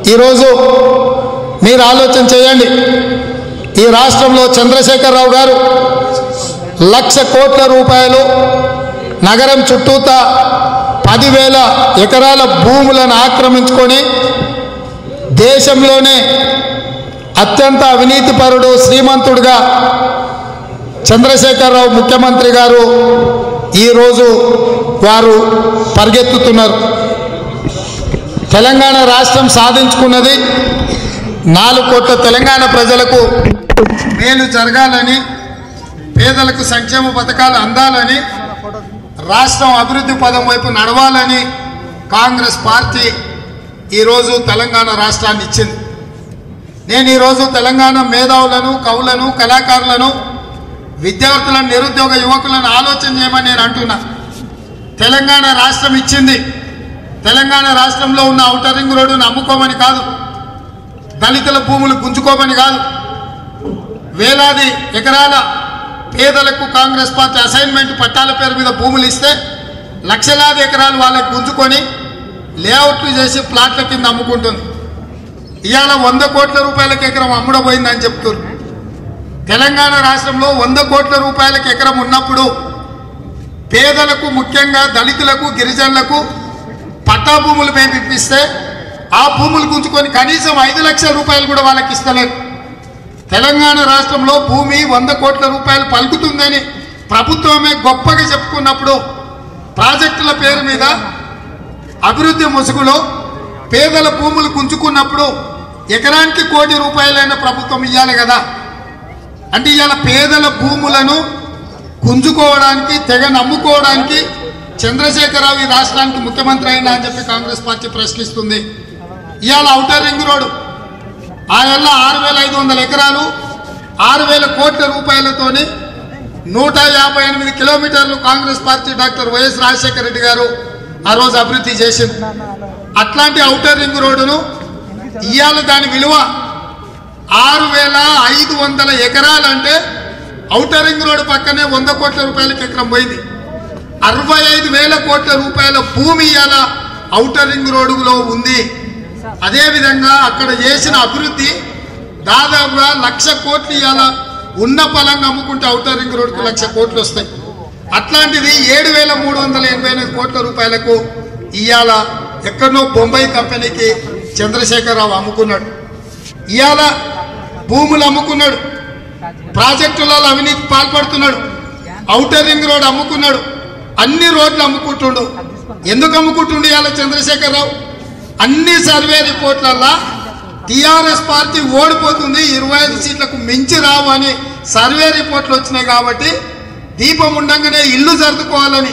ఈరోజు మీరు ఆలోచన చేయండి ఈ రాష్ట్రంలో చంద్రశేఖరరావు గారు లక్ష కోట్ల రూపాయలు నగరం చుట్టూతా పదివేల ఎకరాల భూములను ఆక్రమించుకొని దేశంలోనే అత్యంత అవినీతిపరుడు శ్రీమంతుడుగా చంద్రశేఖరరావు ముఖ్యమంత్రి గారు ఈరోజు వారు పరిగెత్తుతున్నారు తెలంగాణ రాష్ట్రం సాధించుకున్నది నాలుగు కోట్ల తెలంగాణ ప్రజలకు మేలు జరగాలని పేదలకు సంక్షేమ పథకాలు అందాలని రాష్ట్రం అభివృద్ధి పదం వైపు నడవాలని కాంగ్రెస్ పార్టీ ఈరోజు తెలంగాణ రాష్ట్రాన్ని ఇచ్చింది నేను ఈరోజు తెలంగాణ మేధావులను కవులను కళాకారులను విద్యార్థులను నిరుద్యోగ యువకులను ఆలోచన చేయమని నేను అంటున్నా తెలంగాణ రాష్ట్రం ఇచ్చింది తెలంగాణ రాష్ట్రంలో ఉన్న ఔటర్ రింగ్ రోడ్డును అమ్ముకోమని కాదు దళితుల భూములు గుంజుకోమని కాదు వేలాది ఎకరాల పేదలకు కాంగ్రెస్ పార్టీ అసైన్మెంట్ పట్టాల పేరు మీద భూములు ఇస్తే లక్షలాది ఎకరాలు వాళ్ళకి గుంజుకొని లేఅవుట్లు చేసి ప్లాట్ల కింద అమ్ముకుంటుంది ఇవాళ వంద కోట్ల రూపాయలకి ఎకరం అమ్ముడపోయిందని చెప్తున్నారు తెలంగాణ రాష్ట్రంలో వంద కోట్ల రూపాయలకి ఎకరం ఉన్నప్పుడు పేదలకు ముఖ్యంగా దళితులకు గిరిజనులకు పట్టా భూములు మేము ఇప్పిస్తే ఆ భూములు గుంజుకొని కనీసం ఐదు లక్షల రూపాయలు కూడా వాళ్ళకి ఇస్తలేదు తెలంగాణ రాష్ట్రంలో భూమి వంద కోట్ల రూపాయలు పలుకుతుందని ప్రభుత్వమే గొప్పగా చెప్పుకున్నప్పుడు ప్రాజెక్టుల పేరు మీద అభివృద్ధి ముసుగులో పేదల భూములు గుంజుకున్నప్పుడు ఎకరానికి కోటి రూపాయలైన ప్రభుత్వం ఇవ్వాలి కదా అంటే ఇవాళ పేదల భూములను గుంజుకోవడానికి తెగ నమ్ముకోవడానికి చంద్రశేఖరరావు ఈ రాష్ట్రానికి ముఖ్యమంత్రి అయినా అని చెప్పి కాంగ్రెస్ పార్టీ ప్రశ్నిస్తుంది ఇవాళ ఔటర్ రింగ్ రోడ్డు ఆ వల్ల ఆరు వేల ఐదు వందల ఎకరాలు ఆరు వేల కోట్ల రూపాయలతోని నూట యాభై ఎనిమిది కిలోమీటర్లు Congress party doctor YS Rajasekhara Reddy గారు ఆ రోజు అభివృద్ధి చేసింది అట్లాంటి ఔటర్ రింగ్ రోడ్డును ఇవాళ దాని విలువ ఆరు వేల ఐదు వందల ఎకరాలు అంటే ఔటర్ రింగ్ రోడ్డు పక్కనే వంద కోట్ల రూపాయలకి ఎకరం పోయింది అరవై ఐదు వేల కోట్ల రూపాయల భూమి ఇవాళ ఔటర్ రింగ్ రోడ్డులో ఉంది అదేవిధంగా అక్కడ చేసిన అభివృద్ధి దాదాపుగా లక్ష కోట్లు ఇవాళ ఉన్న పలంగా అమ్ముకుంటే ఔటర్ రింగ్ రోడ్డుకు లక్ష కోట్లు వస్తాయి అట్లాంటిది ఏడు వేల మూడు వందల ఎనభై ఎనిమిది కోట్ల రూపాయలకు ఇవాళ ఎక్కడనో బొంబాయి కంపెనీకి చంద్రశేఖరరావు అమ్ముకున్నాడు ఇవాళ భూములు అమ్ముకున్నాడు ప్రాజెక్టులలో అవినీతి పాల్పడుతున్నాడు ఔటర్ రింగ్ రోడ్ అమ్ముకున్నాడు అన్ని రోడ్లు అమ్ముకుంటుండు ఎందుకు అమ్ముకుంటుండు ఇవాళ చంద్రశేఖరరావు అన్ని సర్వే రిపోర్ట్లల్లా టిఆర్ఎస్ పార్టీ ఓడిపోతుంది ఇరవై ఐదు సీట్లకు మించి రావు అని సర్వే రిపోర్ట్లు వచ్చినాయి కాబట్టి దీపం ఉండంగానే ఇల్లు సర్దుకోవాలని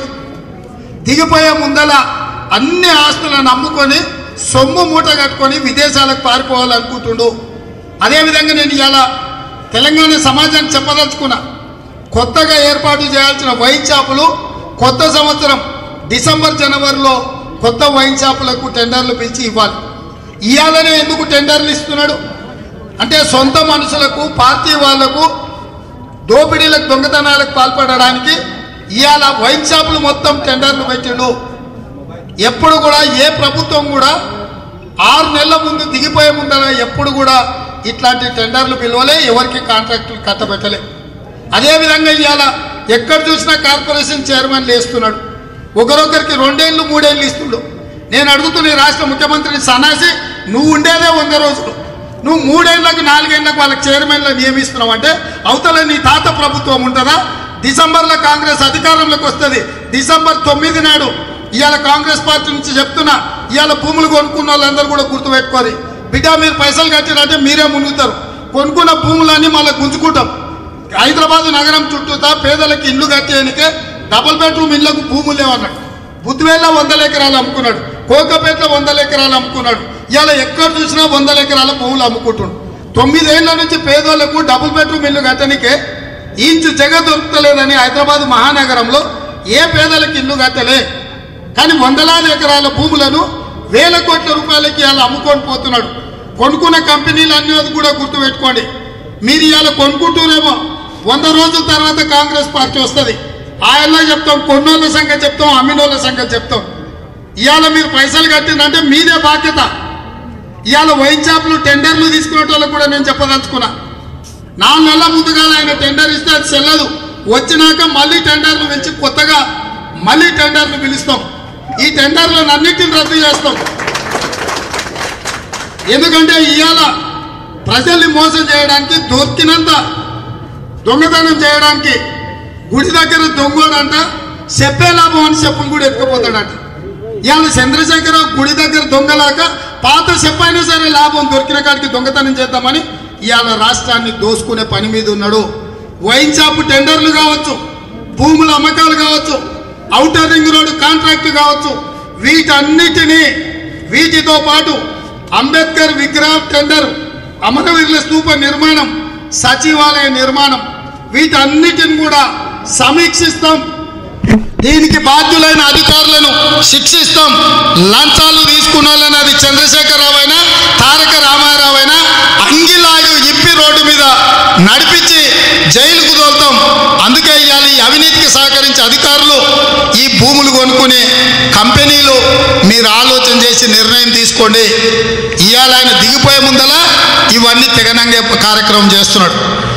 దిగిపోయే ముందల అన్ని ఆస్తులను అమ్ముకొని సొమ్ము మూట కట్టుకొని విదేశాలకు పారిపోవాలనుకుంటుండు అదేవిధంగా నేను ఇవాళ తెలంగాణ సమాజానికి చెప్పదలుచుకున్నా కొత్తగా ఏర్పాటు చేయాల్సిన వైన్ షాపులు కొత్త సంవత్సరం డిసెంబర్ జనవరిలో కొత్త వైన్ షాపులకు టెండర్లు పిలిచి ఇవ్వాలి ఇవాళనే ఎందుకు టెండర్లు ఇస్తున్నాడు అంటే సొంత మనుషులకు పార్టీ వాళ్లకు దోపిడీలకు దొంగతనాలకు పాల్పడడానికి ఇవాళ వైన్ షాపులు మొత్తం టెండర్లు పెట్టిండు ఎప్పుడు కూడా ఏ ప్రభుత్వం కూడా ఆరు నెలల ముందు దిగిపోయే ముందర ఎప్పుడు కూడా ఇట్లాంటి టెండర్లు పిలవలే ఎవరికి కాంట్రాక్టులు కట్టబెట్టలే అదేవిధంగా ఇవాళ ఎక్కడ చూసినా కార్పొరేషన్ చైర్మన్లు వేస్తున్నాడు ఒకరొకరికి రెండేళ్ళు మూడేళ్ళు ఇస్తుండు నేను అడుగుతున్న ఈ రాష్ట్ర ముఖ్యమంత్రిని సన్నాసి నువ్వు ఉండేదే వంద రోజులు నువ్వు మూడేళ్లకు నాలుగేళ్లకు వాళ్ళకి చైర్మన్లు నియమిస్తున్నావు అంటే అవతల నీ తాత ప్రభుత్వం ఉంటుందా డిసెంబర్లో కాంగ్రెస్ అధికారంలోకి వస్తుంది డిసెంబర్ తొమ్మిది నాడు ఇవాళ కాంగ్రెస్ పార్టీ నుంచి చెప్తున్నా ఇవాళ భూములు కొనుక్కున్న వాళ్ళందరూ కూడా గుర్తుపెట్టుకోరు బిడ్డ మీరు పైసలు కట్టిరంటే మీరే మునుగుతారు కొనుక్కున్న భూములన్నీ మళ్ళీ గుంజుకుంటాం హైదరాబాద్ నగరం చుట్టూతా పేదలకు ఇల్లు కట్టేయనికే డబుల్ బెడ్రూమ్ ఇళ్లకు భూములు లేవన్నాడు బుద్ధివేళ్ళ వందల ఎకరాలు అమ్ముకున్నాడు కోకపేటలో వందల ఎకరాలు అమ్ముకున్నాడు ఇవాళ ఎక్కడ చూసినా వందల ఎకరాల భూములు అమ్ముకుంటుండు తొమ్మిదేళ్ల నుంచి పేదోళ్లకు డబుల్ బెడ్రూమ్ ఇల్లు కట్టనికే ఇంచు జగ దొరుకుతలేదని హైదరాబాద్ మహానగరంలో ఏ పేదలకు ఇల్లు కట్టలే కానీ వందలాది ఎకరాల భూములను వేల కోట్ల రూపాయలకి ఇవాళ అమ్ముకొని పోతున్నాడు కొనుక్కున్న కంపెనీలు అన్ని కూడా గుర్తుపెట్టుకోండి మీరు ఇవాళ కొనుక్కుంటూరేమో వంద రోజుల తర్వాత కాంగ్రెస్ పార్టీ వస్తుంది ఆయనలో చెప్తాం కొన్నోళ్ళ సంగతి చెప్తాం అమ్మినోళ్ళ సంగతి చెప్తాం ఇవాళ మీరు పైసలు కట్టిందంటే మీదే బాధ్యత ఇవాళ వైన్ షాపులు టెండర్లు తీసుకునే వాళ్ళకు కూడా నేను చెప్పదలుచుకున్నా నాలుగు నెలల ముందుగా ఆయన టెండర్ ఇస్తే అది చెల్లదు వచ్చినాక మళ్ళీ టెండర్లు పిలిచి కొత్తగా మళ్ళీ టెండర్లు పిలుస్తాం ఈ టెండర్లను అన్నిటిని రద్దు చేస్తాం ఎందుకంటే ఇవాళ ప్రజల్ని మోసం చేయడానికి దొరికినంత దొంగతనం చేయడానికి గుడి దగ్గర దొంగోడంట చెప్పే లాభం అని చెప్పులు కూడా ఎత్తుకుపోతాడంట ఇవాళ చంద్రశేఖర గుడి దగ్గర దొంగలాక పాత చెప్పైనా సరే లాభం దొరికిన కాడికి దొంగతనం చేద్దామని ఇవాళ రాష్ట్రాన్ని దోసుకునే పని మీద ఉన్నాడు వైన్ షాప్ టెండర్లు కావచ్చు భూముల అమ్మకాలు కావచ్చు ఔటర్ రింగ్ రోడ్డు కాంట్రాక్ట్ కావచ్చు వీటన్నిటినీ వీటితో పాటు అంబేద్కర్ విగ్రహ టెండర్ అమరవీరుల స్తూప నిర్మాణం సచివాలయ నిర్మాణం వీటన్నిటిని కూడా సమీక్షిస్తాం దీనికి బాధ్యులైన అధికారులను శిక్షిస్తాం లంచాలు తీసుకున్న వాళ్ళని అది చంద్రశేఖరరావు అయినా తారక రామారావు అయినా అంగిలాగు ఇప్పి రోడ్డు మీద నడిపించి జైలుకు తోలుతాం అందుకే ఇవాళ ఈ అవినీతికి సహకరించే అధికారులు ఈ భూములు కొనుక్కునే కంపెనీలు మీరు ఆలోచన చేసి నిర్ణయం తీసుకోండి ఇవాళ ఆయన దిగిపోయే ముందల ఇవన్నీ తెగనంగే కార్యక్రమం చేస్తున్నాడు